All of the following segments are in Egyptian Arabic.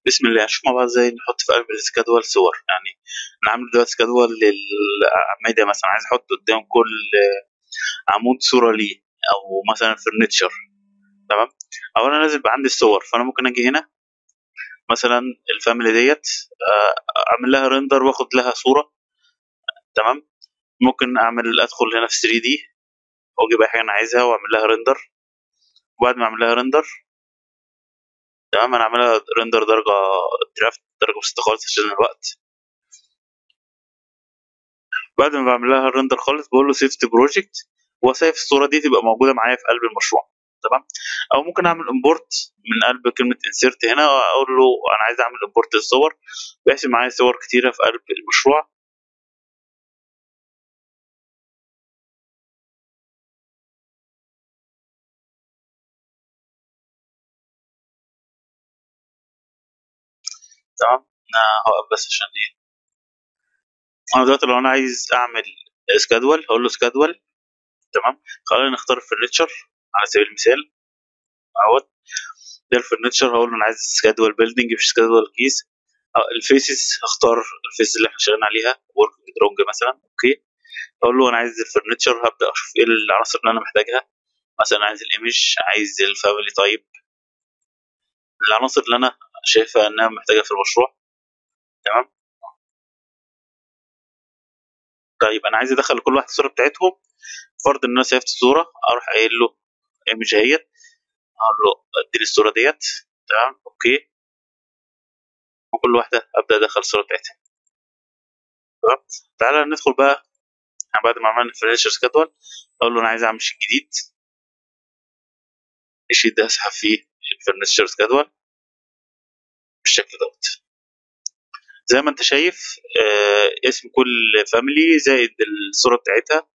بسم الله هنشوف مع بعض ازاي نحط في قلب السكادول صور يعني انا عامل دلوقتي سكادول للأعمدة مثلا عايز احط قدام كل عمود صورة ليه او مثلا فرنتشر تمام اولا لازم يبقى عندي الصور فانا ممكن اجي هنا مثلا الفاميلي ديت آه، اعمل لها ريندر واخد لها صورة تمام ممكن اعمل ادخل هنا في 3 دي واجيب اي حاجة انا عايزها واعمل لها ريندر وبعد ما اعمل لها ريندر تمام انا عاملها ريندر درجه درافت درجه بسيطه خالص عشان الوقت بعد ما بعمل لها الريندر خالص بقول له سيف تو بروجكت وسايف الصوره دي تبقى موجوده معايا في قلب المشروع تمام او ممكن اعمل امبورت من قلب كلمه انسيرت هنا واقول له انا عايز اعمل امبورت للصور بيحسب معايا صور كتيره في قلب المشروع تمام انا هوقف بس عشان ايه انا دلوقتي لو انا عايز اعمل سكادول هقول له سكادول تمام خلينا نختار الفرنتشر على سبيل المثال اهوت ده الفرنتشر هقول له انا عايز سكادول بيلدينج مش سكادول كيس الفيسز هختار الفيس اللي احنا شغالين عليها ورك درونج مثلا اوكي اقول له انا عايز الفرنتشر هبدا اشوف ايه العناصر اللي انا محتاجها مثلا عايز الايمج عايز الفاميلي تايب العناصر اللي انا شايفها انها محتاجها في المشروع تمام طيب انا عايز ادخل كل واحد الصوره بتاعتهم فرض ان انا سيفت الصوره اروح قايل له ايمج اهيت اقول له اديني الصوره ديت تمام اوكي وكل واحده ابدا ادخل الصوره بتاعتها تمام تعالى ندخل بقى بعد ما عملنا الفرنشر سكادول اقول له انا عايز اعمل شيت جديد الشيت ده اسحب فيه الفرنشر سكادول بالشكل دوت زي ما انت شايف آه اسم كل فاميلي زائد الصورة بتاعتها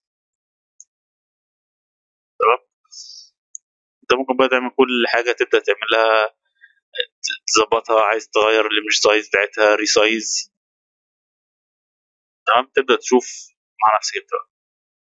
تمام انت ممكن بقى تعمل كل حاجة تبدأ تعملها تظبطها عايز تغير الايمج سايز بتاعتها ريسايز تمام تبدأ تشوف مع نفسك انت